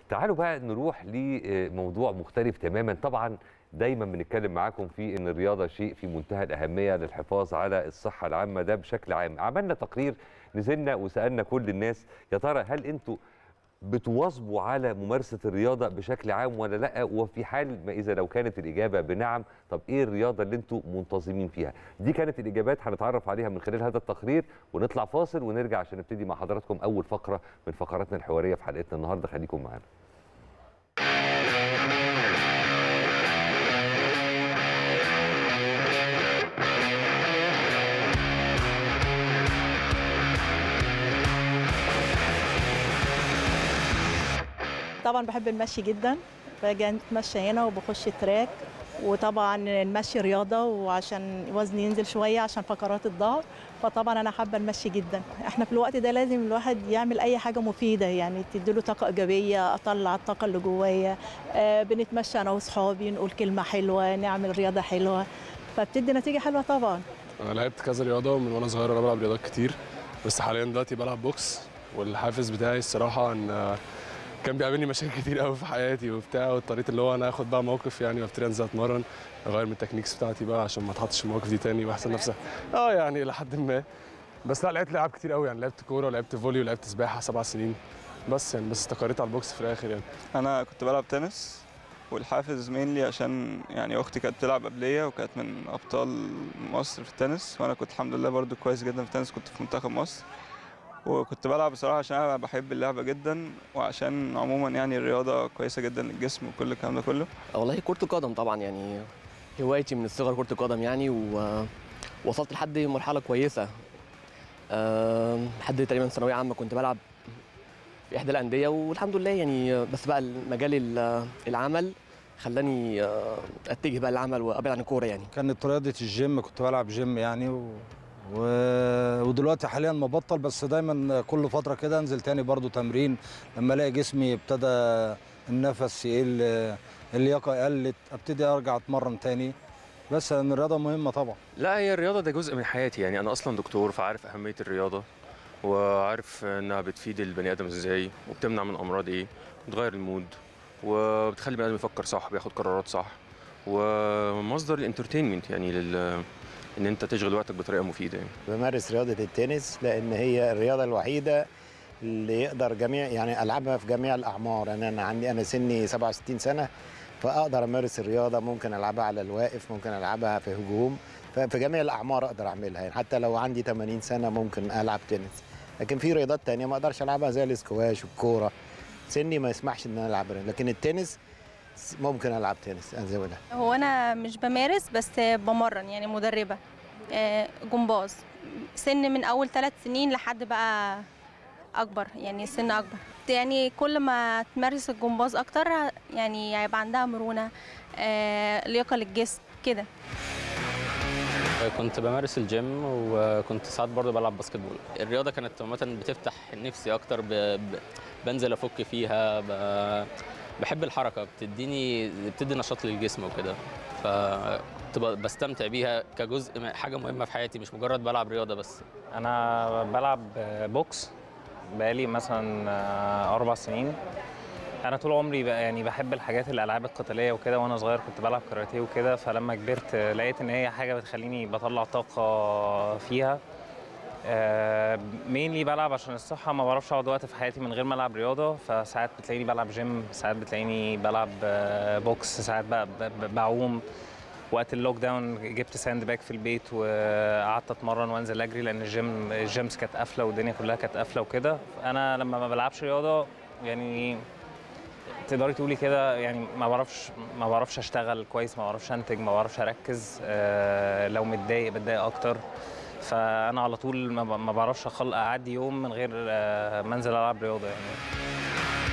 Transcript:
تعالوا بقى نروح لموضوع مختلف تماما طبعا دايما بنتكلم معاكم في ان الرياضه شيء في منتهى الاهميه للحفاظ على الصحه العامه ده بشكل عام عملنا تقرير نزلنا وسالنا كل الناس يا ترى هل انتوا بتواظبوا على ممارسه الرياضه بشكل عام ولا لا وفي حال ما اذا لو كانت الاجابه بنعم طب ايه الرياضه اللي انتوا منتظمين فيها دي كانت الاجابات هنتعرف عليها من خلال هذا التقرير ونطلع فاصل ونرجع عشان نبتدي مع حضراتكم اول فقره من فقراتنا الحواريه في حلقتنا النهارده خليكم معانا طبعا بحب المشي جدا باجي اتمشى هنا وبخش تراك وطبعا المشي رياضه وعشان وزني ينزل شويه عشان فقرات الظهر فطبعا انا حابه المشي جدا احنا في الوقت ده لازم الواحد يعمل اي حاجه مفيده يعني تديله طاقه ايجابيه اطلع الطاقه اللي جوايا آه بنتمشى انا واصحابي نقول كلمه حلوه نعمل رياضه حلوه فبتدي نتيجه حلوه طبعا انا لعبت كذا رياضه من وانا صغير انا بلعب رياضات كتير بس حاليا دلوقتي بلعب بوكس والحافز بتاعي الصراحه ان كان بيقابلني مشاكل كتير قوي في حياتي وبتاع واضطريت اللي هو انا اخد بقى موقف يعني وابتدي انزل اتمرن اغير من التكنيكس بتاعتي بقى عشان ما اتحطش في المواقف دي تاني واحسن نفسي اه يعني الى حد ما بس لا لعبت لعب كتير قوي يعني لعبت كوره ولعبت فولي ولعبت سباحه سبع سنين بس يعني بس استقريت على البوكس في الاخر يعني انا كنت بلعب تنس والحافز مينلي عشان يعني اختي كانت بتلعب قبليه وكانت من ابطال مصر في التنس وانا كنت الحمد لله برضو كويس جدا في التنس كنت في منتخب مصر وكنت بلعب بصراحه عشان انا بحب اللعبه جدا وعشان عموما يعني الرياضه كويسه جدا للجسم وكل الكلام ده كله والله كرة القدم طبعا يعني هوايتي من الصغر كرة القدم يعني ووصلت لحد مرحلة كويسة أه لحد تقريبا ثانوية عامة كنت بلعب في إحدى الأندية والحمد لله يعني بس بقى مجال العمل خلاني اتجه بقى للعمل وابعد عن الكوره يعني كانت رياضه الجيم كنت بلعب جيم يعني و... و... ودلوقتي حاليا مبطل بس دايما كل فتره كده انزل تاني برضو تمرين لما الاقي جسمي ابتدى النفس يقل اللياقه قلت ابتدي ارجع اتمرن تاني بس ان الرياضه مهمه طبعا لا هي الرياضه ده جزء من حياتي يعني انا اصلا دكتور فعارف اهميه الرياضه وعارف انها بتفيد البني ادم ازاي وبتمنع من امراض ايه بتغير المود وبتخلي البني ادم يفكر صح بياخد قرارات صح ومصدر الانترتينمنت يعني لل ان انت تشغل وقتك بطريقه مفيده يعني. بمارس رياضه التنس لان هي الرياضه الوحيده اللي يقدر جميع يعني العبها في جميع الاعمار يعني انا عندي انا سني 67 سنه فاقدر امارس الرياضه ممكن العبها على الواقف ممكن العبها في هجوم ففي جميع الاعمار اقدر اعملها يعني حتى لو عندي 80 سنه ممكن العب تنس لكن في رياضات تانية ما اقدرش العبها زي الاسكواش والكوره سني ما يسمحش ان انا العب لكن التنس ممكن العب تنس زي ما هو انا مش بمارس بس بمرن يعني مدربه جمباز سن من اول ثلاث سنين لحد بقى اكبر يعني سن اكبر يعني كل ما تمارس الجمباز اكتر يعني هيبقى عندها مرونه لياقه للجسم كده كنت بمارس الجيم وكنت ساعات برضه بلعب باسكت بول الرياضه كانت عامه بتفتح نفسي اكتر ب... ب... بنزل افك فيها ب... بحب الحركه بتديني بتدي نشاط للجسم وكده فكنت بستمتع بيها كجزء حاجه مهمه في حياتي مش مجرد بلعب رياضه بس انا بلعب بوكس بقالي مثلا اربع سنين انا طول عمري بقى يعني بحب الحاجات الالعاب القتاليه وكده وانا صغير كنت بلعب كاراتيه وكده فلما كبرت لقيت ان هي حاجه بتخليني بطلع طاقه فيها مينلي بلعب عشان الصحه ما بعرفش اقعد وقت في حياتي من غير ما العب رياضه فساعات بتلاقيني بلعب جيم ساعات بتلاقيني بلعب بوكس ساعات بقى بعوم وقت اللوك داون جبت ساند باك في البيت وقعدت اتمرن وانزل اجري لان الجيم الجيمز كانت قافله والدنيا كلها كانت قافله وكده انا لما ما بلعبش رياضه يعني تقدري تقولي كده يعني ما بعرفش ما بعرفش اشتغل كويس ما بعرفش انتج ما بعرفش اركز أه لو متضايق بتضايق اكتر فانا على طول ما بعرفش اعدي يوم من غير أه ما انزل العب رياضه يعني